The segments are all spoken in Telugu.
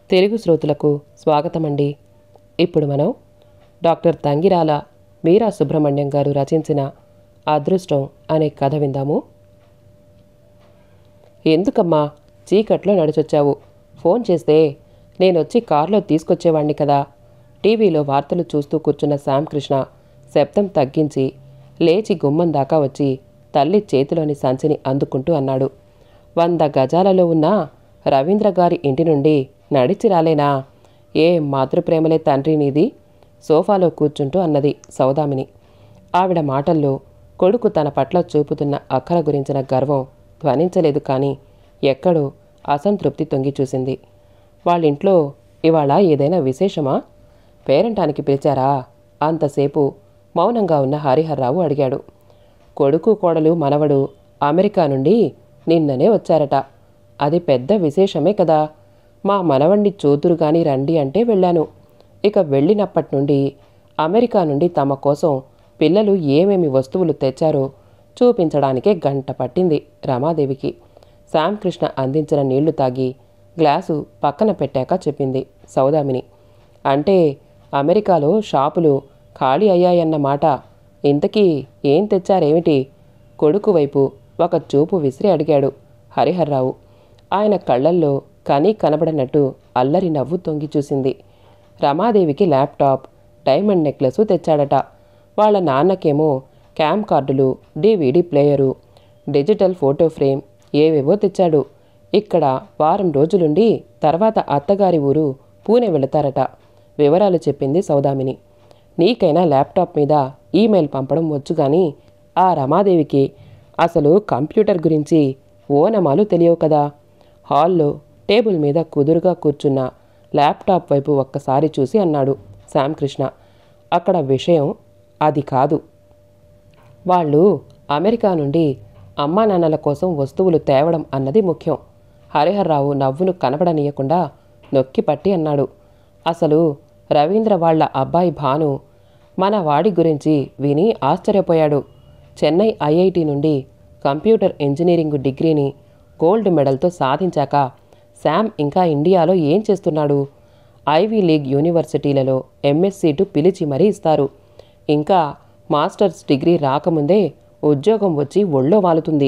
తెలుగు శ్రోతలకు స్వాగతమండి ఇప్పుడు మనం డాక్టర్ తంగిరాల మీరా సుబ్రహ్మణ్యం గారు రచించిన అదృష్టం అనే కథ విందాము ఎందుకమ్మా చీకట్లో నడిచొచ్చావు ఫోన్ చేస్తే నేనొచ్చి కారులో తీసుకొచ్చేవాణ్ణి కదా టీవీలో వార్తలు చూస్తూ కూర్చున్న శ్యామకృష్ణ శబ్దం తగ్గించి లేచి గుమ్మం దాకా వచ్చి తల్లి చేతిలోని సంచిని అందుకుంటూ అన్నాడు వంద గజాలలో ఉన్న రవీంద్ర గారి ఇంటి నుండి నడిచి రాలేనా ఏ మాతృప్రేమలే తండ్రి నీది సోఫాలో కూర్చుంటూ అన్నది సౌదామిని ఆవిడ మాటల్లో కొడుకు తన పట్ల చూపుతున్న అక్కర గురించిన గర్వం ధ్వనించలేదు కానీ ఎక్కడో అసంతృప్తి తొంగి చూసింది వాళ్ళింట్లో ఇవాళ ఏదైనా విశేషమా పేరంటానికి పిలిచారా అంతసేపు మౌనంగా ఉన్న హరిహర్రావు అడిగాడు కొడుకు కోడలు మనవడు అమెరికా నుండి నిన్ననే వచ్చారట అది పెద్ద విశేషమే కదా మా మనవణ్ణి చూతురు గాని రండి అంటే వెళ్ళాను ఇక వెళ్ళినప్పటి నుండి అమెరికా నుండి తమ కోసం పిల్లలు ఏమేమి వస్తువులు తెచ్చారో చూపించడానికే గంట పట్టింది రమాదేవికి శ్యామకృష్ణ అందించిన నీళ్లు తాగి గ్లాసు పక్కన పెట్టాక చెప్పింది సౌదామిని అంటే అమెరికాలో షాపులు ఖాళీ అయ్యాయన్నమాట ఇంతకీ ఏం తెచ్చారేమిటి కొడుకు వైపు ఒక చూపు విసిరి అడిగాడు హరిహర్రావు ఆయన కళ్ళల్లో కనీ కనబడనట్టు అల్లరి నవ్వు తొంగి చూసింది రమాదేవికి ల్యాప్టాప్ డైమండ్ నెక్లెస్ తెచ్చాడట వాళ్ళ నాన్నకేమో క్యామ్ కార్డులు DVD player digital photo frame ఏవేవో తెచ్చాడు ఇక్కడ వారం రోజులుండి తర్వాత అత్తగారి ఊరు పూణె వెళతారట వివరాలు చెప్పింది సౌదామిని నీకైనా ల్యాప్టాప్ మీద ఈమెయిల్ పంపడం వచ్చు కానీ ఆ రమాదేవికి అసలు కంప్యూటర్ గురించి ఓనమాలు తెలియవు కదా హాల్లో టేబుల్ మీద కుదురుగా కూర్చున్న ల్యాప్టాప్ వైపు ఒక్కసారి చూసి అన్నాడు శ్యామకృష్ణ అక్కడ విషయం అది కాదు వాళ్ళు అమెరికా నుండి అమ్మా నాన్నల కోసం వస్తువులు తేవడం అన్నది ముఖ్యం హరిహర్రావు నవ్వును కనబడనీయకుండా నొక్కి పట్టి అన్నాడు అసలు రవీంద్ర వాళ్ళ అబ్బాయి భాను మన వాడి గురించి విని ఆశ్చర్యపోయాడు చెన్నై ఐఐటి నుండి కంప్యూటర్ ఇంజనీరింగ్ డిగ్రీని గోల్డ్ మెడల్తో సాధించాక శామ్ ఇంకా ఇండియాలో ఏం చేస్తున్నాడు ఐవీ లీగ్ యూనివర్సిటీలలో ఎంఎస్ సీటు పిలిచి మరీ ఇస్తారు ఇంకా మాస్టర్స్ డిగ్రీ రాకముందే ఉద్యోగం వచ్చి ఒళ్ళో వాలుతుంది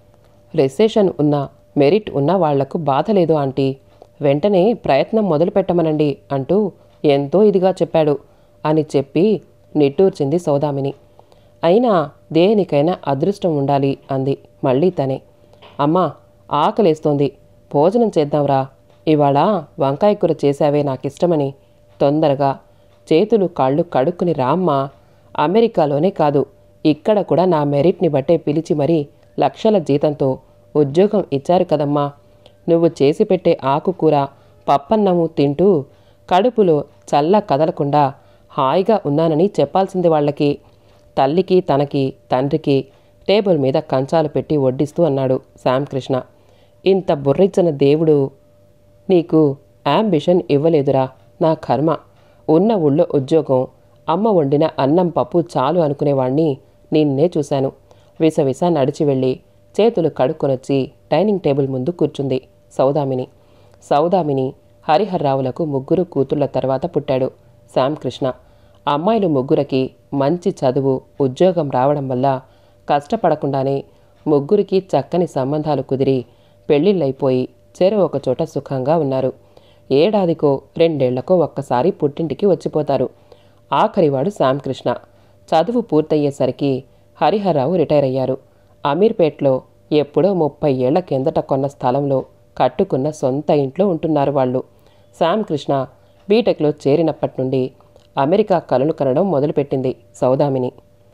రిసెషన్ ఉన్న మెరిట్ ఉన్న వాళ్లకు బాధ లేదు ఆంటీ వెంటనే ప్రయత్నం మొదలు పెట్టమనండి అంటూ ఎంతో ఇదిగా చెప్పాడు అని చెప్పి నిట్టూర్చింది సౌదామిని అయినా దేనికైనా అదృష్టం ఉండాలి అంది మళ్ళీ తనే అమ్మా ఆకలేస్తోంది భోజనం చేద్దాంరా ఇవాళ వంకాయ కూర చేశావే నాకిష్టమని తొందరగా చేతులు కాళ్ళు కడుక్కుని రామ్మా అమెరికాలోనే కాదు ఇక్కడ కూడా నా మెరిట్ని బట్టే పిలిచి మరీ లక్షల జీతంతో ఉద్యోగం ఇచ్చారు కదమ్మా నువ్వు చేసి పెట్టే ఆకుకూర పప్పన్నము తింటూ కడుపులో చల్ల కదలకుండా హాయిగా ఉన్నానని చెప్పాల్సింది వాళ్ళకి తల్లికి తనకి తండ్రికి టేబుల్ మీద కంచాలు పెట్టి వడ్డిస్తూ అన్నాడు శ్యామకృష్ణ ఇంత బుర్రిచ్చిన దేవుడు నీకు యాంబిషన్ ఇవ్వలేదురా నా కర్మ ఉన్న ఊళ్ళో ఉద్యోగం అమ్మ వండిన అన్నం పప్పు చాలు అనుకునేవాణ్ణి నిన్నే చూశాను విసవిస నడిచి వెళ్ళి చేతులు కడుక్కొనొచ్చి డైనింగ్ టేబుల్ ముందు కూర్చుంది సౌదామిని సౌదామిని హరిహర్రావులకు ముగ్గురు కూతుళ్ల తర్వాత పుట్టాడు శ్యామకృష్ణ అమ్మాయిలు ముగ్గురికి మంచి చదువు ఉద్యోగం రావడం వల్ల కష్టపడకుండానే ముగ్గురికి చక్కని సంబంధాలు కుదిరి పెళ్లిళ్ళైపోయి చెరో ఒక చోట సుఖంగా ఉన్నారు ఏడాదికో రెండేళ్లకో ఒక్కసారి పుట్టింటికి వచ్చిపోతారు ఆఖరివాడు శ్యామకృష్ణ చదువు పూర్తయ్యేసరికి హరిహర్రావు రిటైర్ అయ్యారు అమీర్పేట్లో ఎప్పుడో ముప్పై ఏళ్ల కిందట కొన్న స్థలంలో కట్టుకున్న సొంత ఇంట్లో ఉంటున్నారు వాళ్ళు శ్యామకృష్ణ బీటెక్లో చేరినప్పటి నుండి అమెరికా కలలు కనడం మొదలుపెట్టింది సౌదామిని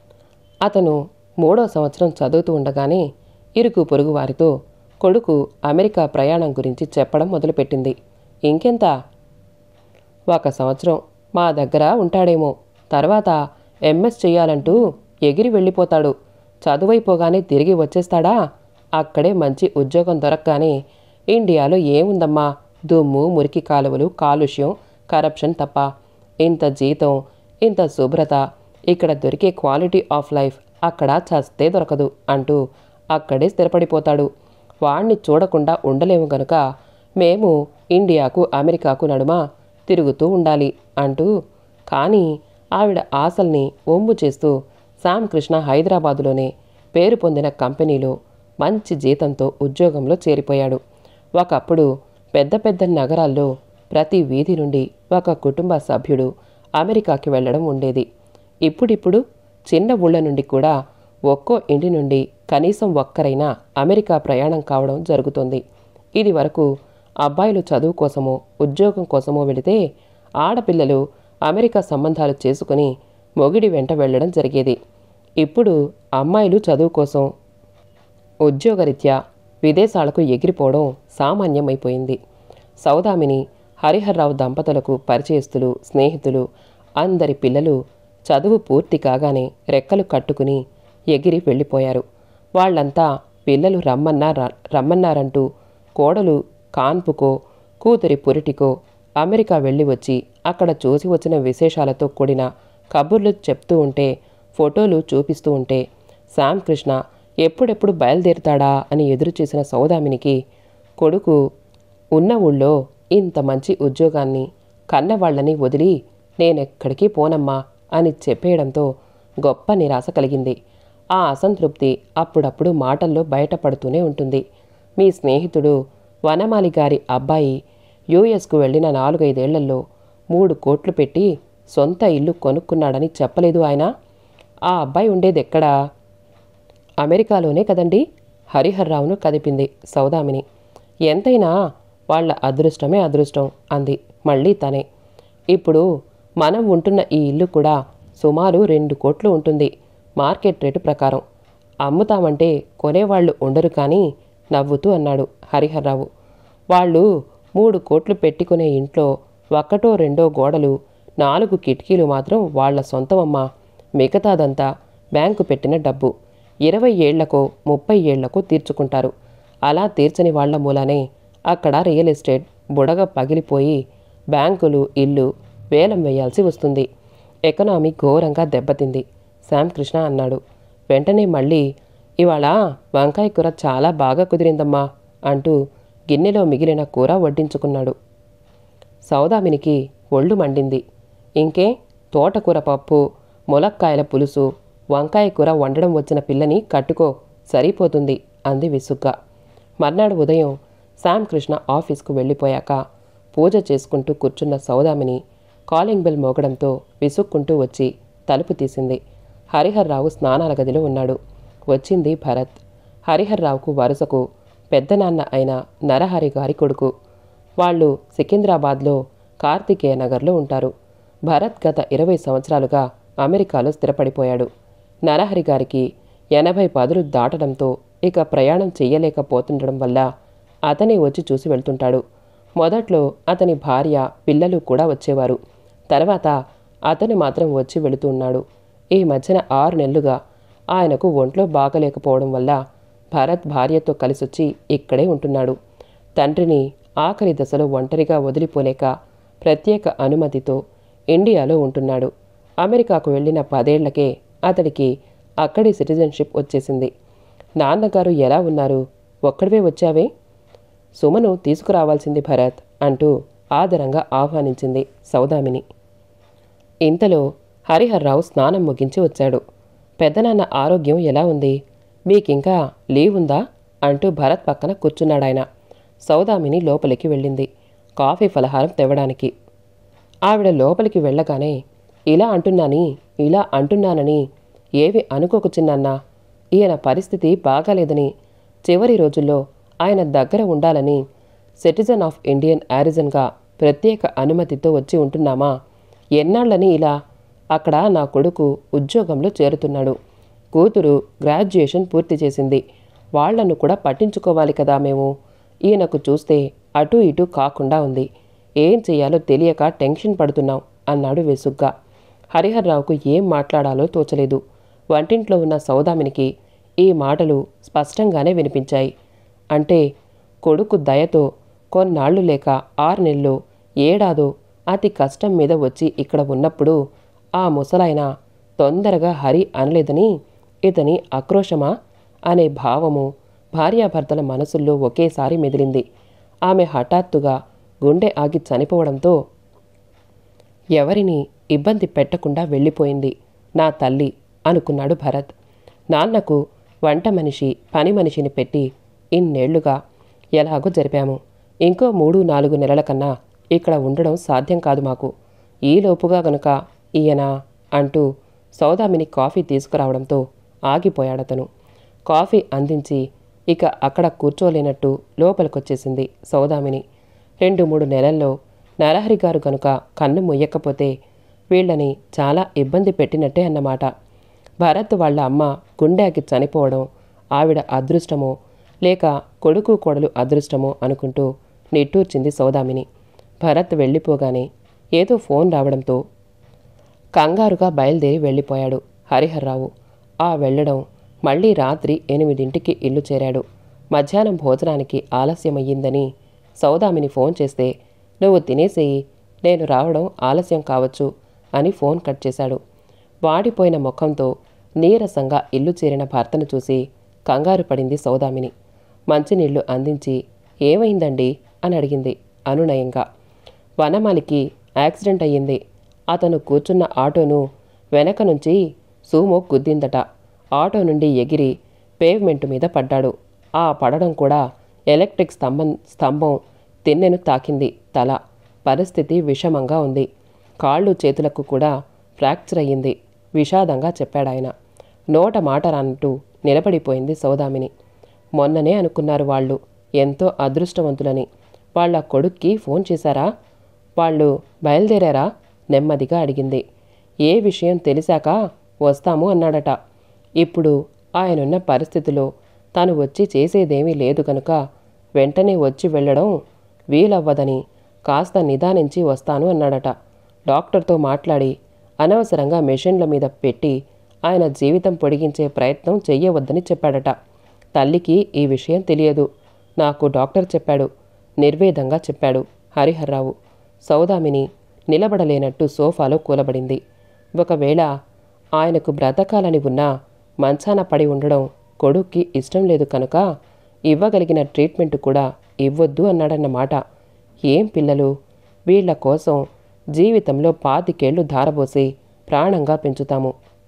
అతను మూడో సంవత్సరం చదువుతూ ఉండగానే ఇరుకు పొరుగు వారితో కొడుకు అమెరికా ప్రయాణం గురించి చెప్పడం మొదలుపెట్టింది ఇంకెంత ఒక సంవత్సరం మా దగ్గర ఉంటాడేమో తర్వాత ఎంఎస్ చెయ్యాలంటూ ఎగిరి వెళ్ళిపోతాడు చదువైపోగానే తిరిగి వచ్చేస్తాడా అక్కడే మంచి ఉద్యోగం దొరకగానే ఇండియాలో ఏముందమ్మా దుమ్ము మురికి కాలువలు కాలుష్యం కరప్షన్ తప్ప ఇంత జీతం ఇంత శుభ్రత ఇక్కడ దొరికే క్వాలిటీ ఆఫ్ లైఫ్ అక్కడ చస్తే దొరకదు అంటూ అక్కడే స్థిరపడిపోతాడు వాణ్ణి చూడకుండా ఉండలేము గనుక మేము ఇండియాకు అమెరికాకు నడుమ తిరుగుతూ ఉండాలి అంటూ కానీ ఆవిడ ఆశల్ని ఒంబు చేస్తూ శామ్ కృష్ణ హైదరాబాదులోనే పేరు పొందిన కంపెనీలో మంచి జీతంతో ఉద్యోగంలో చేరిపోయాడు ఒకప్పుడు పెద్ద పెద్ద నగరాల్లో ప్రతి వీధి నుండి ఒక కుటుంబ సభ్యుడు అమెరికాకి వెళ్ళడం ఉండేది ఇప్పుడిప్పుడు చిన్న ఊళ్ళ నుండి కూడా ఒక్కో ఇంటి నుండి కనీసం ఒక్కరైనా అమెరికా ప్రయాణం కావడం జరుగుతుంది ఇది వరకు అబ్బాయిలు చదువు కోసమో ఉద్యోగం కోసమో వెళితే ఆడపిల్లలు అమెరికా సంబంధాలు చేసుకుని మొగిడి వెంట వెళ్ళడం జరిగేది ఇప్పుడు అమ్మాయిలు చదువు కోసం ఉద్యోగరీత్యా విదేశాలకు ఎగిరిపోవడం సామాన్యమైపోయింది సౌదామిని హరిహర్రావు దంపతులకు పరిచయస్తులు స్నేహితులు అందరి పిల్లలు చదువు పూర్తి కాగానే రెక్కలు కట్టుకుని ఎగిరి వెళ్ళిపోయారు వాళ్ళంతా పిల్లలు రమ్మన్నా ర- రమ్మన్నారంటూ కోడలు కాన్పుకో కూతురి పురిటికో అమెరికా వెళ్ళి వచ్చి అక్కడ చూసి వచ్చిన విశేషాలతో కూడిన కబుర్లు చెప్తూ ఉంటే ఫోటోలు చూపిస్తూ ఉంటే శామ్ కృష్ణ ఎప్పుడెప్పుడు బయలుదేరుతాడా అని ఎదురు చూసిన సౌదామినికి కొడుకు ఉన్న ఊళ్ళో ఇంత మంచి ఉద్యోగాన్ని కన్నవాళ్ళని వదిలి నేనెక్కడికి పోనమ్మా అని చెప్పేయడంతో గొప్ప నిరాశ కలిగింది ఆ అసంతృప్తి అప్పుడప్పుడు మాటల్లో బయటపడుతూనే ఉంటుంది మీ స్నేహితుడు వనమాలి గారి అబ్బాయి యూఎస్కు వెళ్ళిన నాలుగైదేళ్లలో మూడు కోట్లు పెట్టి సొంత ఇల్లు కొనుక్కున్నాడని చెప్పలేదు ఆయన ఆ అబ్బాయి ఉండేదెక్కడా అమెరికాలోనే కదండి హరిహర్రావును కదిపింది సౌదామిని ఎంతైనా వాళ్ళ అదృష్టమే అదృష్టం అంది మళ్ళీ తనే ఇప్పుడు మనం ఉంటున్న ఈ ఇల్లు కూడా సుమారు రెండు కోట్లు ఉంటుంది మార్కెట్ రేటు ప్రకారం అమ్ముతామంటే కొనేవాళ్ళు ఉండరు కానీ నవ్వుతూ అన్నాడు హరిహర్రావు వాళ్ళు మూడు కోట్లు పెట్టుకునే ఇంట్లో ఒక్కటో రెండో గోడలు నాలుగు కిటికీలు మాత్రం వాళ్ళ సొంతమమ్మా మిగతాదంతా బ్యాంకు పెట్టిన డబ్బు ఇరవై ఏళ్లకో ముప్పై ఏళ్లకో తీర్చుకుంటారు అలా తీర్చని వాళ్ల మూలానే అక్కడ రియల్ ఎస్టేట్ బుడగ పగిలిపోయి బ్యాంకులు ఇల్లు వేలం వేయాల్సి వస్తుంది ఎకనామీ ఘోరంగా దెబ్బతింది శామ్ కృష్ణ అన్నాడు వెంటనే మళ్ళీ ఇవాళ వంకాయ కూర చాలా బాగా కుదిరిందమ్మా అంటూ గిన్నెలో మిగిలిన కూర వడ్డించుకున్నాడు సౌదామినికి ఒళ్ళు మండింది ఇంకే తోటకూర పప్పు ములక్కాయల పులుసు వంకాయ కూర వండడం వచ్చిన పిల్లని కట్టుకో సరిపోతుంది అంది విసుగ్గా మర్నాడు ఉదయం శామ్ కృష్ణ ఆఫీస్కు వెళ్ళిపోయాక పూజ చేసుకుంటూ కూర్చున్న సౌదామిని కాలింగ్ బెల్ మోగడంతో విసుక్కుంటూ వచ్చి తలుపు తీసింది హరిహర్రావు స్నానాల గదిలో ఉన్నాడు వచ్చింది భరత్ హరిహర్రావుకు వరుసకు పెద్దనాన్న అయిన నరహరి గారి కొడుకు వాళ్ళు సికింద్రాబాద్లో కార్తికేయ నగర్లో ఉంటారు భరత్ గత ఇరవై సంవత్సరాలుగా అమెరికాలో స్థిరపడిపోయాడు నరహరి గారికి ఎనభై పదులు దాటడంతో ఇక ప్రయాణం చెయ్యలేకపోతుండడం వల్ల అతనే వచ్చి చూసి వెళ్తుంటాడు మొదట్లో అతని భార్య పిల్లలు కూడా వచ్చేవారు తర్వాత అతను మాత్రం వచ్చి వెళుతూ ఉన్నాడు ఈ మధ్యన ఆరు నెలలుగా ఆయనకు ఒంట్లో బాగలేకపోవడం వల్ల భరత్ భార్యతో కలిసొచ్చి ఇక్కడే ఉంటున్నాడు తండ్రిని ఆఖరి దశలో ఒంటరిగా వదిలిపోలేక ప్రత్యేక అనుమతితో ఇండియాలో ఉంటున్నాడు అమెరికాకు వెళ్ళిన పదేళ్లకే అతడికి అక్కడి సిటిజన్షిప్ వచ్చేసింది నాన్నగారు ఎలా ఉన్నారు ఒక్కడివే వచ్చావే సుమను తీసుకురావాల్సింది భరత్ అంటూ ఆదరంగా ఆహ్వానించింది సౌదామిని ఇంతలో హరిహర్రావు స్నానం ముగించి వచ్చాడు పెద్దనాన్న ఆరోగ్యం ఎలా ఉంది మీకింకా లీవ్ ఉందా అంటూ భరత్ పక్కన కూర్చున్నాడాయన సౌదామిని లోపలికి వెళ్ళింది కాఫీ ఫలహారం తెవ్వడానికి ఆవిడ లోపలికి వెళ్ళగానే ఇలా అంటున్నాని ఇలా అంటున్నానని ఏవి అనుకోకు చిన్నన్నా ఈయన పరిస్థితి బాగాలేదని చివరి రోజుల్లో ఆయన దగ్గర ఉండాలని సిటిజన్ ఆఫ్ ఇండియన్ యారిజన్గా ప్రత్యేక అనుమతితో వచ్చి ఉంటున్నామా ఎన్నాళ్ళని ఇలా అక్కడ నా కొడుకు ఉద్యోగంలో చేరుతున్నాడు కూతురు గ్రాడ్యుయేషన్ పూర్తి చేసింది వాళ్లను కూడా పట్టించుకోవాలి కదా మేము ఈయనకు చూస్తే అటు ఇటు కాకుండా ఉంది ఏం చెయ్యాలో తెలియక టెన్షన్ పడుతున్నాం అన్నాడు వెసుగ్గా హరిహర్రావుకు ఏం మాట్లాడాలో తోచలేదు వంటింట్లో ఉన్న సౌదామినికి ఈ మాటలు స్పష్టంగానే వినిపించాయి అంటే కొడుకు దయతో కొన్నాళ్ళు లేక ఆరు నెలలు ఏడాదో అతి కష్టం మీద వచ్చి ఇక్కడ ఉన్నప్పుడు ఆ ముసలాయన తొందరగా హరి అనలేదని ఇతని ఆక్రోశమా అనే భావము భార్యాభర్తల మనసుల్లో ఒకేసారి మెదిలింది ఆమె హఠాత్తుగా గుండె ఆగి చనిపోవడంతో ఎవరిని ఇబ్బంది పెట్టకుండా వెళ్ళిపోయింది నా తల్లి అనుకున్నాడు భరత్ నాన్నకు వంట మనిషి పని మనిషిని పెట్టి ఇన్నేళ్లుగా ఎలాగో జరిపాము ఇంకో మూడు నాలుగు నెలల కన్నా ఇక్కడ ఉండడం సాధ్యం కాదు మాకు ఈలోపుగా గనుక ఈయన అంటూ సౌదామిని కాఫీ తీసుకురావడంతో ఆగిపోయాడతను కాఫీ అందించి ఇక అక్కడ కూర్చోలేనట్టు లోపలికొచ్చేసింది సౌదామిని రెండు మూడు నెలల్లో నరహరి గారు గనుక కన్ను ముయ్యకపోతే వీళ్ళని చాలా ఇబ్బంది పెట్టినట్టే అన్నమాట భరత్ వాళ్ళ అమ్మ గుండెకి చనిపోవడం ఆవిడ అదృష్టమో లేక కొడుకు కోడలు అదృష్టమో అనుకుంటూ నిట్టూర్చింది సౌదామిని భరత్ వెళ్ళిపోగానే ఏదో ఫోన్ రావడంతో కంగారుగా బయలుదేరి వెళ్ళిపోయాడు హరిహర్రావు ఆ వెళ్ళడం మళ్ళీ రాత్రి ఎనిమిదింటికి ఇల్లు చేరాడు మధ్యాహ్నం భోజనానికి ఆలస్యమయ్యిందని సౌదామిని ఫోన్ చేస్తే నువ్వు తినేసేయి నేను రావడం ఆలస్యం కావచ్చు అని ఫోన్ కట్ చేశాడు వాడిపోయిన ముఖంతో నీరసంగా ఇల్లు చేరిన భర్తను చూసి కంగారు పడింది సౌదామిని మంచినీళ్లు అందించి ఏమైందండి అని అడిగింది అనునయంగా వనమాలికి యాక్సిడెంట్ అయ్యింది అతను కూర్చున్న ఆటోను వెనక నుంచి సూమో గుద్దిందట ఆటో నుండి ఎగిరి పేవ్మెంట్ మీద పడ్డాడు ఆ పడడం కూడా ఎలక్ట్రిక్ స్తంభం స్తంభం తిన్నెను తాకింది తల పరిస్థితి విషమంగా ఉంది కాళ్ళు చేతులకు కూడా ఫ్రాక్చర్ అయ్యింది విషాదంగా చెప్పాడాయన నోట మాట రానట్టు నిలబడిపోయింది సౌదామిని మొన్ననే అనుకున్నారు వాళ్ళు ఎంతో అదృష్టవంతులని వాళ్ళ కొడుక్కి ఫోన్ చేశారా వాళ్ళు బయలుదేరారా నెమ్మదిగా అడిగింది ఏ విషయం తెలిసాక వస్తాము అన్నాడట ఇప్పుడు ఆయనున్న పరిస్థితిలో తాను వచ్చి చేసేదేమీ లేదు కనుక వెంటనే వచ్చి వెళ్ళడం వీలవ్వదని కాస్త నిదానించి వస్తాను అన్నాడట డాక్టర్తో మాట్లాడి అనవసరంగా మెషిన్ల మీద పెట్టి ఆయన జీవితం పొడిగించే ప్రయత్నం చెయ్యవద్దని చెప్పాడట తల్లికి ఈ విషయం తెలియదు నాకు డాక్టర్ చెప్పాడు నిర్వేదంగా చెప్పాడు హరిహర్రావు సౌదామిని నిలబడలేనట్టు సోఫాలో కూలబడింది ఒకవేళ ఆయనకు బ్రతకాలని ఉన్నా మంచాన పడి ఉండడం కొడుక్కి ఇష్టం లేదు కనుక ఇవ్వగలిగిన ట్రీట్మెంట్ కూడా ఇవ్వొద్దు అన్నాడన్నమాట ఏం పిల్లలు వీళ్ళ కోసం జీవితంలో పాతికేళ్లు ధారబోసి ప్రాణంగా పెంచుతాము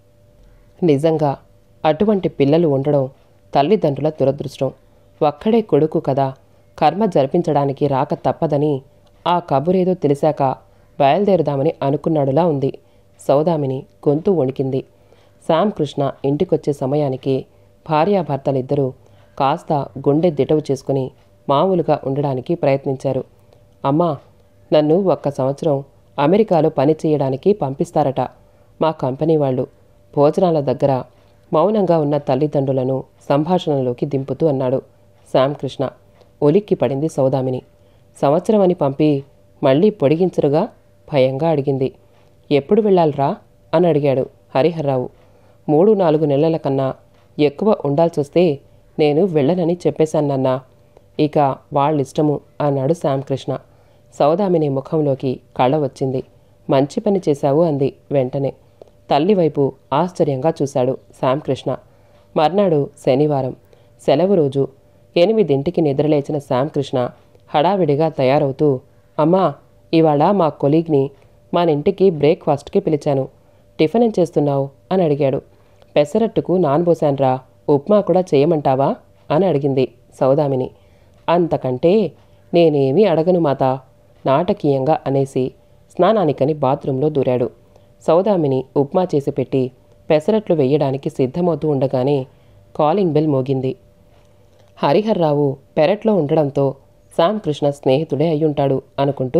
నిజంగా అటువంటి పిల్లలు ఉండడం తల్లిదండ్రుల దురదృష్టం ఒక్కడే కొడుకు కదా కర్మ జరిపించడానికి రాక తప్పదని ఆ కబురేదో తెలిసాక బయలుదేరుదామని అనుకున్నాడులా ఉంది సౌదామిని గొంతు వణికింది శామ్ కృష్ణ ఇంటికొచ్చే సమయానికి భార్యాభర్తలిద్దరూ కాస్త గుండె దిటవు చేసుకుని మామూలుగా ఉండడానికి ప్రయత్నించారు అమ్మా నన్ను ఒక్క సంవత్సరం అమెరికాలో పని చేయడానికి పంపిస్తారట మా కంపెనీ వాళ్ళు భోజనాల దగ్గర మౌనంగా ఉన్న తల్లిదండ్రులను సంభాషణలోకి దింపుతూ అన్నాడు శామ్ కృష్ణ ఒలిక్కి పడింది సౌదామిని సంవత్సరం అని పంపి మళ్ళీ పొడిగించరుగా భయంగా అడిగింది ఎప్పుడు వెళ్ళాలిరా అని అడిగాడు హరిహర్రావు మూడు నాలుగు నెలల కన్నా ఎక్కువ ఉండాల్సొస్తే నేను వెళ్ళనని చెప్పేశానన్నా ఇక వాళ్ళిష్టము అన్నాడు శ్యామకృష్ణ సౌదామిని ముఖంలోకి కళ వచ్చింది మంచి పని చేశావు అంది వెంటనే తల్లి వైపు ఆశ్చర్యంగా చూశాడు శ్యామకృష్ణ మర్నాడు శనివారం సెలవు రోజు ఎనిమిదింటికి నిద్రలేచిన శ్యామకృష్ణ హడావిడిగా తయారవుతూ అమ్మా ఇవాళ మా కొలీగ్ని మన ఇంటికి బ్రేక్ఫాస్ట్కి పిలిచాను టిఫిన్ ఏం చేస్తున్నావు అని అడిగాడు పెసరట్టుకు నానబోసాన్రా ఉప్మా కూడా చేయమంటావా అని అడిగింది సౌదామిని అంతకంటే నేనేమీ అడగను మాత నాటకీయంగా అనేసి స్నానానికని బాత్రూంలో దూరాడు సౌదామిని ఉప్మా చేసి పెట్టి పెసరట్లు వెయ్యడానికి సిద్ధమవుతూ ఉండగానే కాలింగ్ బెల్ మోగింది హరిహర్రావు పెరట్లో ఉండడంతో శామ్ కృష్ణ స్నేహితుడే అయ్యుంటాడు అనుకుంటూ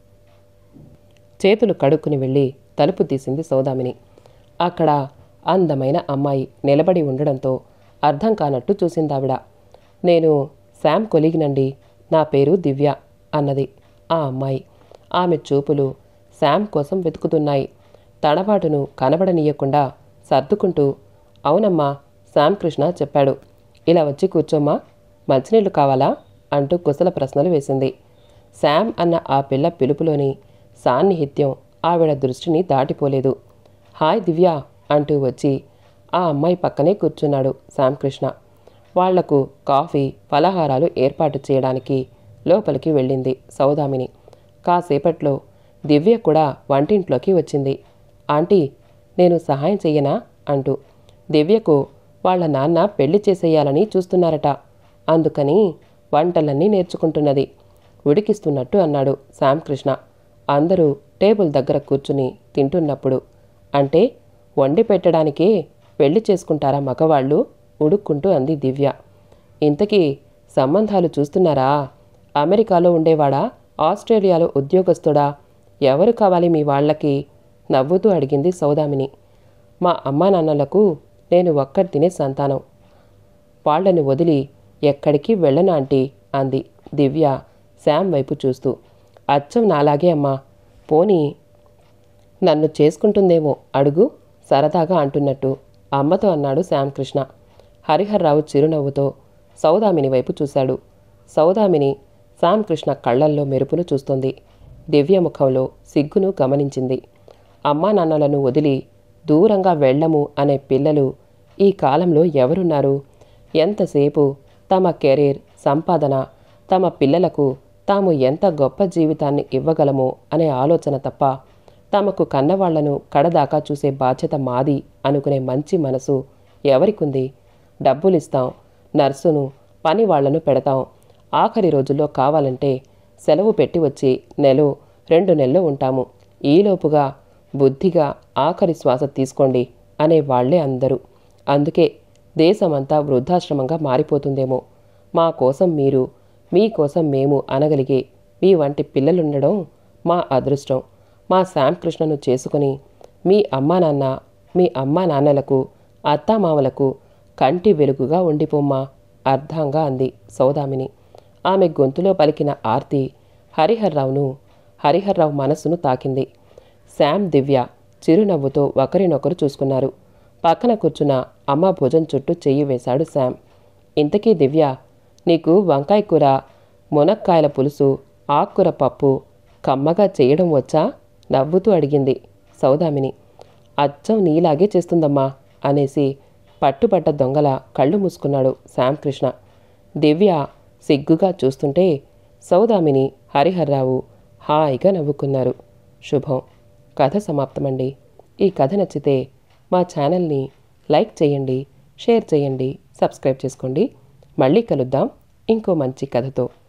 చేతులు కడుక్కుని వెళ్ళి తలుపు తీసింది సౌదామిని అక్కడ అందమైన అమ్మాయి నిలబడి ఉండడంతో అర్థం కానట్టు చూసిందావిడ నేను శామ్ కొలిగినండి నా పేరు దివ్య అన్నది ఆ అమ్మాయి ఆమె చూపులు శామ్ కోసం వెతుకుతున్నాయి తడబాటును కనబడనీయకుండా సర్దుకుంటూ అవునమ్మా శామ్ కృష్ణ చెప్పాడు ఇలా వచ్చి కూర్చోమ్మా మంచినీళ్ళు కావాలా అంటూ కుశల ప్రశ్నలు వేసింది శామ్ అన్న ఆ పిల్ల పిలుపులోని సాన్నిహిత్యం ఆవిడ దృష్టిని దాటిపోలేదు హాయ్ దివ్య అంటూ వచ్చి ఆ అమ్మాయి పక్కనే కూర్చున్నాడు శామకృష్ణ వాళ్లకు కాఫీ ఫలహారాలు ఏర్పాటు చేయడానికి లోపలికి వెళ్ళింది సౌదామిని కాసేపట్లో దివ్య కూడా వంటింట్లోకి వచ్చింది ఆంటీ నేను సహాయం చెయ్యనా అంటూ దివ్యకు వాళ్ళ నాన్న పెళ్లి చేసేయాలని చూస్తున్నారట అందుకని వంటలన్నీ నేర్చుకుంటున్నది ఉడికిస్తున్నట్టు అన్నాడు శ్యామకృష్ణ అందరూ టేబుల్ దగ్గర కూర్చుని తింటున్నప్పుడు అంటే వండి పెట్టడానికే పెళ్లి చేసుకుంటారా మగవాళ్ళు ఉడుక్కుంటూ అంది దివ్య ఇంతకీ సంబంధాలు చూస్తున్నారా అమెరికాలో ఉండేవాడా ఆస్ట్రేలియాలో ఉద్యోగస్తుడా ఎవరు కావాలి మీ వాళ్ళకి నవ్వుతూ అడిగింది సౌదామిని మా అమ్మా నాన్నలకు నేను ఒక్కటి తినే సంతానం వాళ్ళని వదిలి ఎక్కడికి వెళ్ళను ఆంటీ అంది దివ్య శామ్ వైపు చూస్తూ అచ్చం నాలాగే అమ్మా పోనీ నన్ను చేసుకుంటుందేమో అడుగు సరదాగా అంటున్నట్టు అమ్మతో అన్నాడు శ్యామకృష్ణ హరిహర్రావు చిరునవ్వుతో సౌదామిని వైపు చూశాడు సౌదామిని శ్యామకృష్ణ కళ్ళల్లో మెరుపును చూస్తోంది దివ్య ముఖంలో సిగ్గును గమనించింది అమ్మా నాన్నలను వదిలి దూరంగా వెళ్ళము అనే పిల్లలు ఈ కాలంలో ఎవరున్నారు ఎంతసేపు తమ కెరీర్ సంపాదన తమ పిల్లలకు తాము ఎంత గొప్ప జీవితాన్ని ఇవ్వగలమో అనే ఆలోచన తప్ప తమకు కన్నవాళ్లను కడదాకా చూసే బాధ్యత మాది అనుకునే మంచి మనసు ఎవరికుంది డబ్బులిస్తాం నర్సును పని వాళ్లను పెడతాం ఆఖరి రోజుల్లో కావాలంటే సెలవు పెట్టి వచ్చి నెలో రెండు నెలలు ఉంటాము ఈలోపుగా బుద్ధిగా ఆఖరి శ్వాస తీసుకోండి అనే వాళ్లే అందరూ అందుకే దేశమంతా వృద్ధాశ్రమంగా మారిపోతుందేమో మా కోసం మీరు మీ కోసం మేము అనగలిగే మీ వంటి పిల్లలుండడం మా అదృష్టం మా శ్యామకృష్ణను చేసుకుని మీ అమ్మా నాన్న మీ అమ్మా నాన్నలకు అత్తామామలకు కంటి వెలుగుగా ఉండిపోమ్మా అర్థంగా అంది సౌదామిని ఆమె గొంతులో పలికిన ఆర్తి హరిహర్రావును హరిహర్రావు మనస్సును తాకింది శామ్ దివ్య చిరునవ్వుతో ఒకరినొకరు చూసుకున్నారు పక్కన కూర్చున్న అమ్మ భుజం చుట్టూ చెయ్యి వేశాడు శామ్ ఇంతకీ దివ్య నీకు వంకాయ కూర మునక్కాయల పులుసు ఆకుకూర పప్పు కమ్మగా చేయడం వచ్చా నవ్వుతూ అడిగింది సౌదామిని అచ్చం నీలాగే చేస్తుందమ్మా అనేసి పట్టుపట్ట దొంగల కళ్ళు మూసుకున్నాడు శ్యామకృష్ణ దివ్య సిగ్గుగా చూస్తుంటే సౌదామిని హరిహర్రావు హాయిగా నవ్వుకున్నారు శుభం కథ సమాప్తమండి ఈ కథ నచ్చితే మా ఛానల్ని లైక్ చేయండి షేర్ చేయండి సబ్స్క్రైబ్ చేసుకోండి మళ్ళీ కలుద్దాం ఇంకో మంచి కథతో